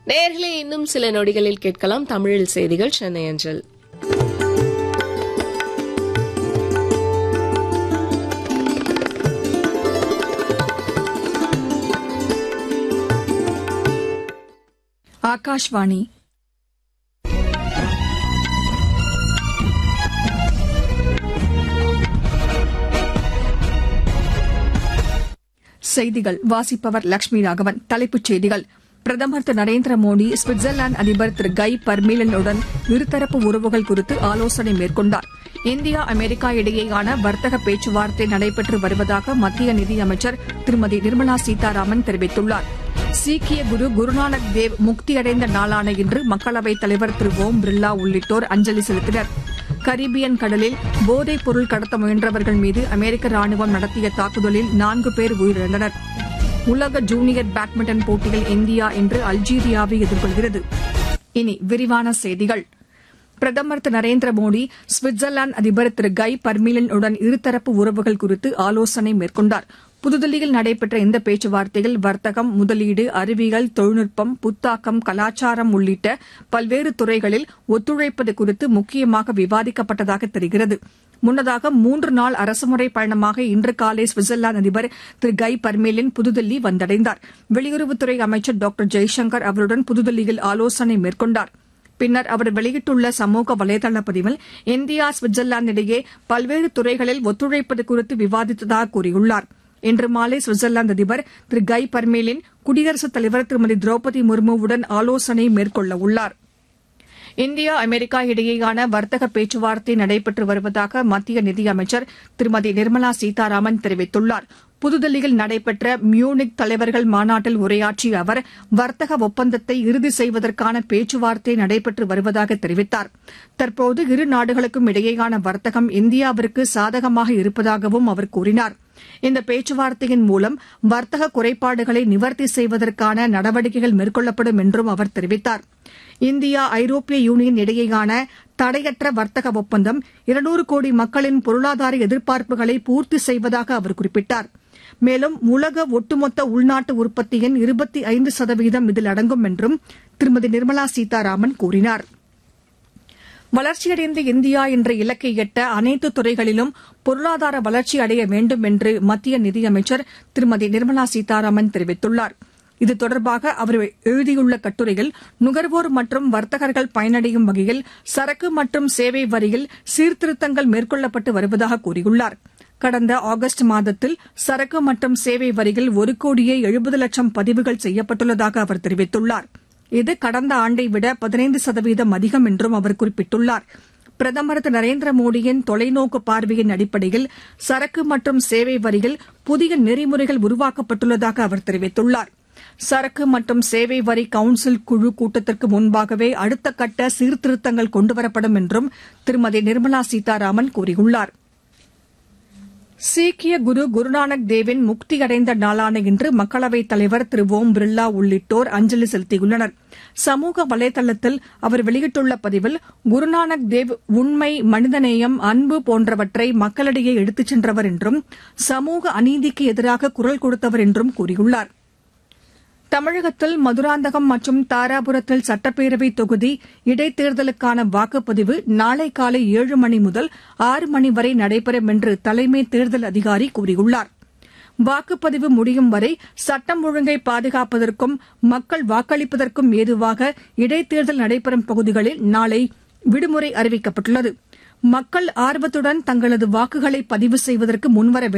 நேர்களே இன்னும் சில நொடிகளில் கேட்கலாம் தமிழில் செய்திகள் சென்னை அஞ்சல் ஆகாஷ்வாணி செய்திகள் வாசிப்பவர் லட்சுமி ராகவன் தலைப்புச் செய்திகள் பிரதமர் திரு நரேந்திர மோடி சுவிட்சர்லாந்து அதிபர் திரு கை பர்மீலனுடன் இருதரப்பு உறவுகள் குறித்து ஆலோசனை மேற்கொண்டார் இந்தியா அமெரிக்கா இடையேயான வர்த்தக பேச்சுவார்த்தை நடைபெற்று வருவதாக மத்திய நிதியமைச்சர் திருமதி நிர்மலா சீதாராமன் தெரிவித்துள்ளார் சீக்கிய குரு குருநானக் தேவ் முக்தியடைந்த நாளான இன்று மக்களவைத் தலைவர் திரு ஓம் பிர்லா உள்ளிட்டோர் அஞ்சலி செலுத்தினர் கரீபியன் கடலில் போதைப் பொருள் கடத்த முயன்றவர்கள் மீது அமெரிக்க ராணுவம் நடத்திய தாக்குதலில் நான்கு பேர் உயிரிழந்தனர் உலக ஜூனியர் பேட்மிண்டன் போட்டியில் இந்தியா இன்று அல்ஜீரியாவை எதிர்கொள்கிறது இனி விரிவான செய்திகள் பிரதமர் திரு நரேந்திர மோடி சுவிட்சர்லாந்து அதிபர் திரு கை பர்மீலனுடன் இருதரப்பு உறவுகள் குறித்து ஆலோசனை மேற்கொண்டார் புதுதில்லியில் நடைபெற்ற இந்த பேச்சுவார்த்தையில் வர்த்தகம் முதலீடு அறிவியல் தொழில்நுட்பம் புத்தாக்கம் கலாச்சாரம் உள்ளிட்ட பல்வேறு துறைகளில் ஒத்துழைப்பது குறித்து முக்கியமாக விவாதிக்கப்பட்டதாக தெரிகிறது முன்னதாக மூன்று நாள் அரசுமுறை பயணமாக இன்று காலை சுவிட்சர்லாந்து அதிபர் திரு கை பர்மேலின் புதுதில்லி வந்தடைந்தார் வெளியுறவுத்துறை அமைச்சர் டாக்டர் ஜெய்சங்கர் அவருடன் புதுதில்லியில் ஆலோசனை மேற்கொண்டார் பின்னர் அவர் வெளியிட்டுள்ள சமூக வலைதள பதிவில் இந்தியா சுவிட்சர்லாந்து இடையே பல்வேறு துறைகளில் ஒத்துழைப்பது குறித்து விவாதித்ததாக கூறியுள்ளார் இன்று மாலை சுவிட்சர்லாந்து அதிபர் திரு கை பர்மேலின் குடியரசுத் தலைவர் திருமதி திரௌபதி முர்முவுடன் ஆலோசனை மேற்கொள்ள உள்ளார் இந்தியா அமெரிக்கா இடையேயான வர்த்தக பேச்சுவார்த்தை நடைபெற்று வருவதாக மத்திய நிதியமைச்சர் திருமதி நிர்மலா சீதாராமன் தெரிவித்துள்ளார் புதுதில்லியில் நடைபெற்ற மியூனிக் தலைவர்கள் மாநாட்டில் உரையாற்றிய அவர் வர்த்தக ஒப்பந்தத்தை இறுதி செய்வதற்கான பேச்சுவார்த்தை நடைபெற்று வருவதாக தெரிவித்தார் தற்போது இரு நாடுகளுக்கும் இடையேயான வர்த்தகம் இந்தியாவிற்கு சாதகமாக இருப்பதாகவும் அவர் கூறினார் இந்த பேச்சுவார்த்தையின் மூலம் வர்த்தக குறைபாடுகளை நிவர்த்தி செய்வதற்கான நடவடிக்கைகள் மேற்கொள்ளப்படும் என்றும் அவர் தெரிவித்தார் இந்தியா ஐரோப்பிய யூனியன் இடையேயான தடையற்ற வர்த்தக ஒப்பந்தம் இருநூறு கோடி மக்களின் பொருளாதார எதிர்பார்ப்புகளை பூர்த்தி செய்வதாக அவர் குறிப்பிட்டார் மேலும் உலக ஒட்டுமொத்த உள்நாட்டு உற்பத்தியின் இருபத்தி ஐந்து சதவீதம் இதில் அடங்கும் என்றும் திருமதி நிர்மலா சீதாராமன் கூறினார் வளர்ச்சியடைந்த இந்தியா என்ற இலக்கை எட்ட அனைத்து துறைகளிலும் பொருளாதார வளர்ச்சி அடைய வேண்டும் என்று மத்திய நிதியமைச்சர் திருமதி நிர்மலா சீதாராமன் தெரிவித்துள்ளார் இது தொடர்பாக அவர் எழுதியுள்ள கட்டுரையில் நுகர்வோர் மற்றும் வர்த்தகர்கள் பயனடையும் வகையில் சரக்கு மற்றும் சேவை வரியில் சீர்திருத்தங்கள் மேற்கொள்ளப்பட்டு வருவதாக கூறியுள்ளார் கடந்த ஆகஸ்ட் மாதத்தில் சரக்கு மற்றும் சேவை வரியில் ஒரு கோடியே எழுபது லட்சம் பதிவுகள் செய்யப்பட்டுள்ளதாக அவர் தெரிவித்துள்ளார் இது கடந்த ஆண்டை விட பதினைந்து சதவீதம் அதிகம் என்றும் அவர் குறிப்பிட்டுள்ளார் பிரதமர் திரு நரேந்திர மோடியின் தொலைநோக்கு பார்வையின் அடிப்படையில் சரக்கு மற்றும் சேவை வரியில் புதிய நெறிமுறைகள் உருவாக்கப்பட்டுள்ளதாக அவர் தெரிவித்துள்ளார் சரக்கு மற்றும் சேவை வரி கவுன்சில் குழு கூட்டத்திற்கு முன்பாகவே அடுத்த கட்ட சீர்திருத்தங்கள் கொண்டுவரப்படும் என்றும் திருமதி நிர்மலா சீதாராமன் கூறியுள்ளார் சீக்கிய குரு குருநானக் தேவின் முக்தியடைந்த நாளான இன்று மக்களவைத் தலைவர் திரு ஓம் பிர்லா உள்ளிட்டோர் அஞ்சலி செலுத்தியுள்ளனர் சமூக வலைதளத்தில் அவர் வெளியிட்டுள்ள பதிவில் குருநானக் தேவ் உண்மை மனிதநேயம் அன்பு போன்றவற்றை மக்களிடையே எடுத்துச் சென்றவர் என்றும் சமூக அநீதிக்கு எதிராக குரல் கொடுத்தவர் என்றும் கூறியுள்ளார் தமிழகத்தில் மதுராந்தகம் மற்றும் தாராபுரத்தில் சட்டப்பேரவை தொகுதி இடைத்தேர்தலுக்கான வாக்குப்பதிவு நாளை காலை ஏழு மணி முதல் ஆறு மணி வரை நடைபெறும் என்று தலைமை தேர்தல் அதிகாரி கூறியுள்ளார் வாக்குப்பதிவு முடியும் வரை சட்டம் ஒழுங்கை பாதுகாப்பதற்கும் மக்கள் வாக்களிப்பதற்கும் ஏதுவாக இடைத்தேர்தல் நடைபெறும் பகுதிகளில் நாளை விடுமுறை அறிவிக்கப்பட்டுள்ளது மக்கள் ஆர்வத்துடன் தங்களது வாக்குகளை பதிவு செய்வதற்கு முன்வர